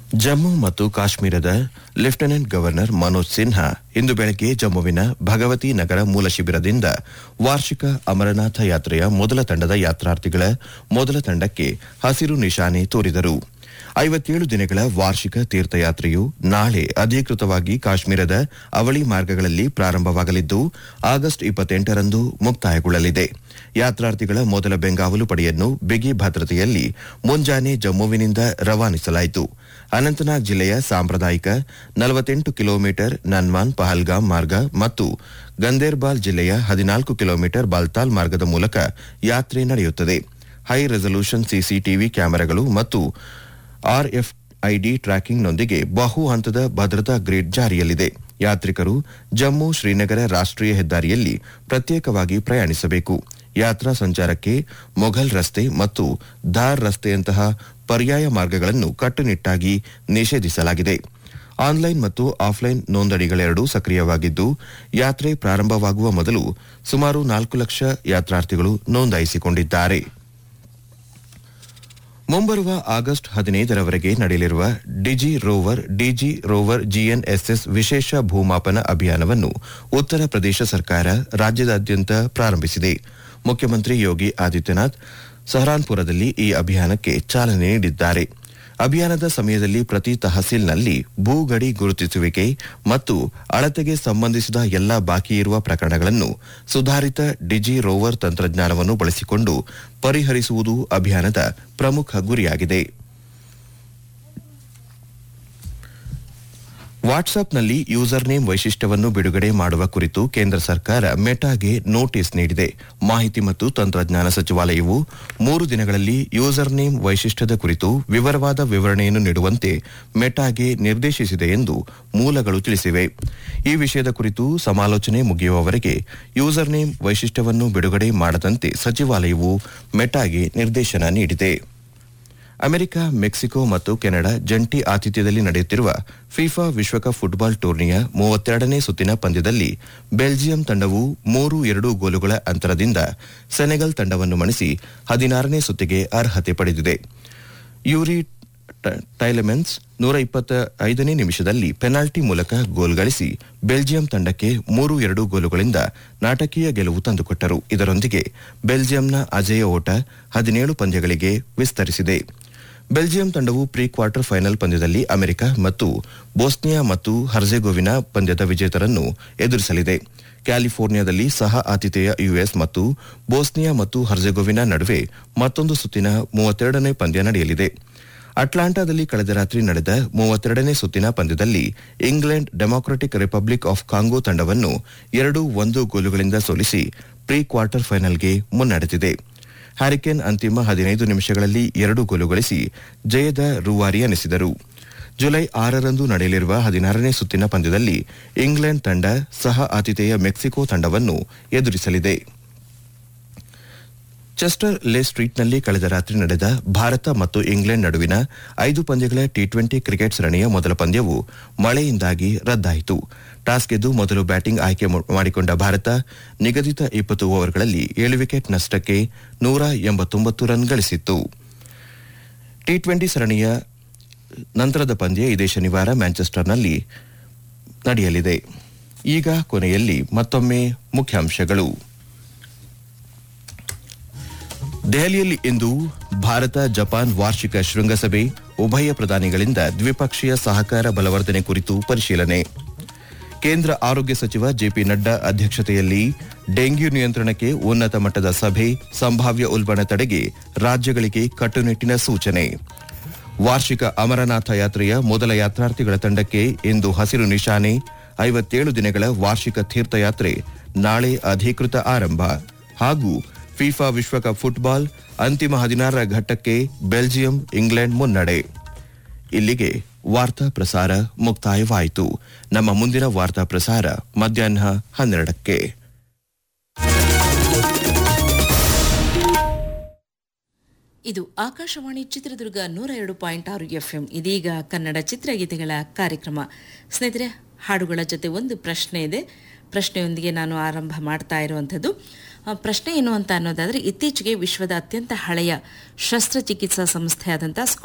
ಜಮ್ಮು ಮತ್ತು ಕಾಶ್ಮೀರದ lieutenant governor Manoj Sinha ಇಂದು ಬೆಳಗ್ಗೆ ಜಮ್ಮುವಿನ ಭಗವತಿ ನಗರ ಮೂಲ ಶಿಬಿರದಿಂದ ವಾರ್ಷಿಕ ಅಮರನಾಥ ಯಾತ್ರೆಯ ಮೊದಲ ತಂಡದ ಯಾತ್ರಾರ್ಥಿಗಳ ಮೊದಲ ತಂಡಕ್ಕೆ ಹಸಿರು ನಿಶಾನೆ ತೋರಿದರು ಐವತ್ತೇಳು ದಿನಗಳ ವಾರ್ಷಿಕ ತೀರ್ಥಯಾತ್ರೆಯು ನಾಳೆ ಅಧಿಕೃತವಾಗಿ ಕಾಶ್ಮೀರದ ಅವಳಿ ಮಾರ್ಗಗಳಲ್ಲಿ ಪ್ರಾರಂಭವಾಗಲಿದ್ದು ಆಗಸ್ಟ್ ಇಪ್ಪತ್ತೆಂಟರಂದು ಮುಕ್ತಾಯಗೊಳ್ಳಲಿದೆ ಯಾತ್ರಾರ್ಥಿಗಳ ಮೊದಲ ಬೆಂಗಾವಲು ಪಡೆಯನ್ನು ಬಿಗಿ ಭದ್ರತೆಯಲ್ಲಿ ಮುಂಜಾನೆ ಜಮ್ಮುವಿನಿಂದ ರವಾನಿಸಲಾಯಿತು ಅನಂತನಾಗ್ ಜಿಲ್ಲೆಯ ಸಾಂಪ್ರದಾಯಿಕ ನಲವತ್ತೆಂಟು ಕಿಲೋಮೀಟರ್ ನನ್ಮಾನ್ ಪಹಲ್ಗಾಮ್ ಮಾರ್ಗ ಮತ್ತು ಗಂದೇರ್ಬಾಲ್ ಜಿಲ್ಲೆಯ ಹದಿನಾಲ್ಕು ಕಿಲೋಮೀಟರ್ ಬಾಲ್ತಾಲ್ ಮಾರ್ಗದ ಮೂಲಕ ಯಾತ್ರೆ ನಡೆಯುತ್ತದೆ ಹೈ ರೆಸಲ್ಯೂಷನ್ ಸಿಸಿಟಿವಿ ಕ್ಯಾಮೆರಾಗಳು ಮತ್ತು ಆರ್ಎಫ್ಐಡಿ ಟ್ರ್ಯಾಕಿಂಗ್ನೊಂದಿಗೆ ಬಹು ಹಂತದ ಭದ್ರತಾ ಗ್ರಿಡ್ ಜಾರಿಯಲ್ಲಿದೆ ಯಾತ್ರಿಕರು ಜಮ್ಮು ಶ್ರೀನಗರ ರಾಷ್ಟ್ರೀಯ ಹೆದ್ದಾರಿಯಲ್ಲಿ ಪ್ರತ್ಯೇಕವಾಗಿ ಪ್ರಯಾಣಿಸಬೇಕು ಯಾತ್ರಾ ಸಂಚಾರಕ್ಕೆ ಮೊಘಲ್ ರಸ್ತೆ ಮತ್ತು ಧಾರ್ ರಸ್ತೆಯಂತಹ ಪರ್ಯಾಯ ಮಾರ್ಗಗಳನ್ನು ಕಟ್ಟುನಿಟ್ಟಾಗಿ ನಿಷೇಧಿಸಲಾಗಿದೆ ಆನ್ಲೈನ್ ಮತ್ತು ಆಫ್ಲೈನ್ ನೋಂದಣಿಗಳೆರಡೂ ಸಕ್ರಿಯವಾಗಿದ್ದು ಯಾತ್ರೆ ಪ್ರಾರಂಭವಾಗುವ ಮೊದಲು ಸುಮಾರು ನಾಲ್ಕು ಲಕ್ಷ ಯಾತ್ರಾರ್ಥಿಗಳು ನೋಂದಾಯಿಸಿಕೊಂಡಿದ್ದಾರೆ ಮುಂಬರುವ ಆಗಸ್ಟ್ ಹದಿನೈದರವರೆಗೆ ನಡೆಯಲಿರುವ digi rover digi rover GNSS ವಿಶೇಷ ಭೂಮಾಪನ ಅಭಿಯಾನವನ್ನು ಉತ್ತರ ಪ್ರದೇಶ ಸರ್ಕಾರ ರಾಜ್ಯದಾದ್ಯಂತ ಪ್ರಾರಂಭಿಸಿದೆ ಮುಖ್ಯಮಂತ್ರಿ ಯೋಗಿ ಆದಿತ್ಯನಾಥ್ ಸಹರಾನ್ಪುರದಲ್ಲಿ ಈ ಅಭಿಯಾನಕ್ಕೆ ಚಾಲನೆ ನೀಡಿದ್ದಾರೆ ಅಭಿಯಾನದ ಸಮಯದಲ್ಲಿ ಪ್ರತಿ ತಹಸೀಲ್ನಲ್ಲಿ ಭೂಗಡಿ ಗುರುತಿಸುವಿಕೆ ಮತ್ತು ಅಳತೆಗೆ ಸಂಬಂಧಿಸಿದ ಎಲ್ಲಾ ಬಾಕಿ ಇರುವ ಪ್ರಕರಣಗಳನ್ನು ಸುಧಾರಿತ ಡಿಜಿ ರೋವರ್ ತಂತ್ರಜ್ಞಾನವನ್ನು ಬಳಸಿಕೊಂಡು ಪರಿಹರಿಸುವುದು ಅಭಿಯಾನದ ಪ್ರಮುಖ ಗುರಿಯಾಗಿದೆ ವಾಟ್ಸ್ಆಪ್ನಲ್ಲಿ ಯೂಸರ್ ನೇಮ್ ವೈಶಿಷ್ಟ್ಯವನ್ನು ಬಿಡುಗಡೆ ಮಾಡುವ ಕುರಿತು ಕೇಂದ್ರ ಸರ್ಕಾರ ಮೆಟಾಗೆ ನೋಟಿಸ್ ನೀಡಿದೆ ಮಾಹಿತಿ ಮತ್ತು ತಂತ್ರಜ್ಞಾನ ಸಚಿವಾಲಯವು ಮೂರು ದಿನಗಳಲ್ಲಿ ಯೂಸರ್ ನೇಮ್ ವೈಶಿಷ್ಟ್ಯದ ಕುರಿತು ವಿವರವಾದ ವಿವರಣೆಯನ್ನು ನೀಡುವಂತೆ ಮೆಟಾಗೆ ನಿರ್ದೇಶಿಸಿದೆ ಎಂದು ಮೂಲಗಳು ತಿಳಿಸಿವೆ ಈ ವಿಷಯದ ಕುರಿತು ಸಮಾಲೋಚನೆ ಮುಗಿಯುವವರೆಗೆ ಯೂಸರ್ ನೇಮ್ ವೈಶಿಷ್ಟ್ಯವನ್ನು ಬಿಡುಗಡೆ ಮಾಡದಂತೆ ಸಚಿವಾಲಯವು ಮೆಟಾಗೆ ನಿರ್ದೇಶನ ನೀಡಿದೆ ಅಮೆರಿಕ ಮೆಕ್ಸಿಕೋ ಮತ್ತು ಕೆನಡಾ ಜಂಟಿ ಆತಿಥ್ಯದಲ್ಲಿ ನಡೆಯುತ್ತಿರುವ ಫಿಫಾ ವಿಶ್ವಕಪ್ ಫುಟ್ಬಾಲ್ ಟೂರ್ನಿಯ ಮೂವತ್ತೆರಡನೇ ಸುತ್ತಿನ ಪಂದ್ಯದಲ್ಲಿ ಬೆಲ್ಜಿಯಂ ತಂಡವು ಮೂರು ಎರಡು ಗೋಲುಗಳ ಅಂತರದಿಂದ ಸೆನೆಗಲ್ ತಂಡವನ್ನು ಮಣಿಸಿ ಹದಿನಾರನೇ ಸುತ್ತಿಗೆ ಅರ್ಹತೆ ಪಡೆದಿದೆ ಯೂರಿ ಟೈಲೆಮೆನ್ಸ್ ನೂರ ಇಪ್ಪತ್ತ ಐದನೇ ನಿಮಿಷದಲ್ಲಿ ಪೆನಾಲ್ಟಿ ಮೂಲಕ ಗೋಲ್ ಗಳಿಸಿ ಬೆಲ್ಜಿಯಂ ತಂಡಕ್ಕೆ ಮೂರು ಎರಡು ಗೋಲುಗಳಿಂದ ನಾಟಕೀಯ ಗೆಲುವು ತಂದುಕೊಟ್ಟರು ಇದರೊಂದಿಗೆ ಬೆಲ್ಜಿಯಂನ ಅಜೇಯ ಓಟ ಹದಿನೇಳು ಪಂದ್ಯಗಳಿಗೆ ವಿಸ್ತರಿಸಿದೆ ಬೆಲ್ಜಿಯಂ ತಂಡವು ಪ್ರೀ ಕ್ವಾರ್ಟರ್ ಫೈನಲ್ ಪಂದ್ಯದಲ್ಲಿ ಅಮೆರಿಕ ಮತ್ತು ಬೋಸ್ನಿಯಾ ಮತ್ತು ಹರ್ಜೆಗೋವಿನಾ ಪಂದ್ಯದ ವಿಜೇತರನ್ನು ಎದುರಿಸಲಿದೆ ಕ್ಯಾಲಿಫೋರ್ನಿಯಾದಲ್ಲಿ ಸಹ ಆತಿಥೇಯ ಯುಎಸ್ ಮತ್ತು ಬೋಸ್ನಿಯಾ ಮತ್ತು ಹರ್ಜೆಗೋವಿನಾ ನಡುವೆ ಮತ್ತೊಂದು ಸುತ್ತಿನ ಮೂವತ್ತೆರಡನೇ ಪಂದ್ಯ ನಡೆಯಲಿದೆ ಅಟ್ಲಾಂಟಾದಲ್ಲಿ ಕಳೆದ ರಾತ್ರಿ ನಡೆದ ಮೂವತ್ತೆರಡನೇ ಸುತ್ತಿನ ಪಂದ್ಯದಲ್ಲಿ England Democratic Republic of Congo ತಂಡವನ್ನು ಎರಡು ಒಂದು ಗೋಲುಗಳಿಂದ ಸೋಲಿಸಿ ಪ್ರೀ ಕ್ವಾರ್ಟರ್ ಫೈನಲ್ಗೆ ಮುನ್ನಡೆದಿದೆ ಹ್ಯಾರಿಕೇನ್ ಅಂತಿಮ ಹದಿನೈದು ನಿಮಿಷಗಳಲ್ಲಿ ಎರಡು ಗೋಲು ಗಳಿಸಿ ಜಯದ ರೂವಾರಿ ಎನಿಸಿದರು ಜುಲೈ ಆರರಂದು ನಡೆಯಲಿರುವ ಹದಿನಾರನೇ ಸುತ್ತಿನ ಪಂದ್ಯದಲ್ಲಿ ಇಂಗ್ಲೆಂಡ್ ತಂಡ ಸಹ ಆತಿಥೇಯ ಮೆಕ್ಸಿಕೋ ತಂಡವನ್ನು ಎದುರಿಸಲಿದೆ ಚೆಸ್ಟರ್ ಲೇ ಸ್ಟ್ರೀಟ್ನಲ್ಲಿ ಕಳೆದ ರಾತ್ರಿ ನಡೆದ ಭಾರತ ಮತ್ತು ಇಂಗ್ಲೆಂಡ್ ನಡುವಿನ ಐದು ಪಂದ್ಯಗಳ ಟಿ ಟ್ವೆಂಟಿ ಕ್ರಿಕೆಟ್ ಸರಣಿಯ ಮೊದಲ ಪಂದ್ಯವು ಮಳೆಯಿಂದಾಗಿ ರದ್ದಾಯಿತು ಟಾಸ್ ಗೆದ್ದು ಮೊದಲು ಬ್ಯಾಟಿಂಗ್ ಆಯ್ಕೆ ಮಾಡಿಕೊಂಡ ಭಾರತ ನಿಗದಿತ ಇಪ್ಪತ್ತು ಓವರ್ಗಳಲ್ಲಿ ಏಳು ವಿಕೆಟ್ ನಷ್ಟಕ್ಕೆ ನೂರ ಎಂಬತ್ತೊಂಬತ್ತು ರನ್ ಗಳಿಸಿತ್ತು ಟಿ ಟ್ವೆಂಟಿ ಸರಣಿಯ ನಂತರದ ಪಂದ್ಯ ಇದೇ ಶನಿವಾರ ಮ್ಯಾಂಚೆಸ್ಟರ್ನಲ್ಲಿ ನಡೆಯಲಿದೆ ಈಗ ಕೊನೆಯಲ್ಲಿ ಮತ್ತೊಮ್ಮೆ ಮುಖ್ಯಾಂಶಗಳು ದೆಹಲಿಯಲ್ಲಿ ಇಂದು ಭಾರತ ಜಪಾನ್ ವಾರ್ಷಿಕ ಶೃಂಗಸಭೆ ಉಭಯ ಪ್ರಧಾನಿಗಳಿಂದ ದ್ವಿಪಕ್ಷೀಯ ಸಹಕಾರ ಬಲವರ್ಧನೆ ಕುರಿತು ಪರಿಶೀಲನೆ ಕೇಂದ್ರ ಆರೋಗ್ಯ ಸಚಿವ ಜೆಪಿ ನಡ್ಡಾ ಅಧ್ಯಕ್ಷತೆಯಲ್ಲಿ ಡೆಂಗ್ಯೂ ನಿಯಂತ್ರಣಕ್ಕೆ ಉನ್ನತ ಮಟ್ಟದ ಸಭೆ ಸಂಭಾವ್ಯ ಉಲ್ಬಣ ತಡೆಗೆ ರಾಜ್ಯಗಳಿಗೆ ಕಟ್ಟುನಿಟ್ಟಿನ ಸೂಚನೆ ವಾರ್ಷಿಕ ಅಮರನಾಥ ಯಾತ್ರೆಯ ಮೊದಲ ಯಾತ್ರಾರ್ಥಿಗಳ ತಂಡಕ್ಕೆ ಇಂದು ಹಸಿರು ನಿಶಾನೆ ಐವತ್ತೇಳು ದಿನಗಳ ವಾರ್ಷಿಕ ತೀರ್ಥಯಾತ್ರೆ ನಾಳೆ ಅಧಿಕೃತ ಆರಂಭ ಹಾಗೂ ಫಿಫಾ ವಿಶ್ವಕಪ್ ಫುಟ್ಬಾಲ್ ಅಂತಿಮ ಹದಿನಾರರ ಘಟ್ಟಕ್ಕೆ ಬೆಲ್ಜಿಯಂ ಇಂಗ್ಲೆಂಡ್ ಮುನ್ನಡೆ ಇಲ್ಲಿಗೆ ವಾರ್ತಾ ಪ್ರಸಾರ ಮುಕ್ತಾಯವಾಯಿತು ನಮ್ಮ ಮುಂದಿನ ವಾರ್ತಾ ಪ್ರಸಾರ ಮಧ್ಯಾಹ್ನ ಹನ್ನೆರಡಕ್ಕೆ ಇದು ಆಕಾಶವಾಣಿ ಚಿತ್ರದುರ್ಗ ನೂರ ಎರಡು ಪಾಯಿಂಟ್ ಆರು ಎಫ್ಎಂ ಇದೀಗ ಕನ್ನಡ ಚಿತ್ರಗೀತೆಗಳ ಕಾರ್ಯಕ್ರಮ ಸ್ನೇಹಿತರೆ ಹಾಡುಗಳ ಜೊತೆ ಒಂದು ಪ್ರಶ್ನೆ ಇದೆ ಪ್ರಶ್ನೆಯೊಂದಿಗೆ ನಾನು ಆರಂಭ ಮಾಡ್ತಾ ಇರುವಂಥದ್ದು ಆ, ಪ್ರಶ್ನೆ ಏನು ಅಂತ ಅನ್ನೋದಾದರೆ ಇತ್ತೀಚೆಗೆ ವಿಶ್ವದ ಅತ್ಯಂತ ಹಳೆಯ ಶಸ್ತ್ರಚಿಕಿತ್ಸಾ ಸಂಸ್ಥೆಯಾದಂಥ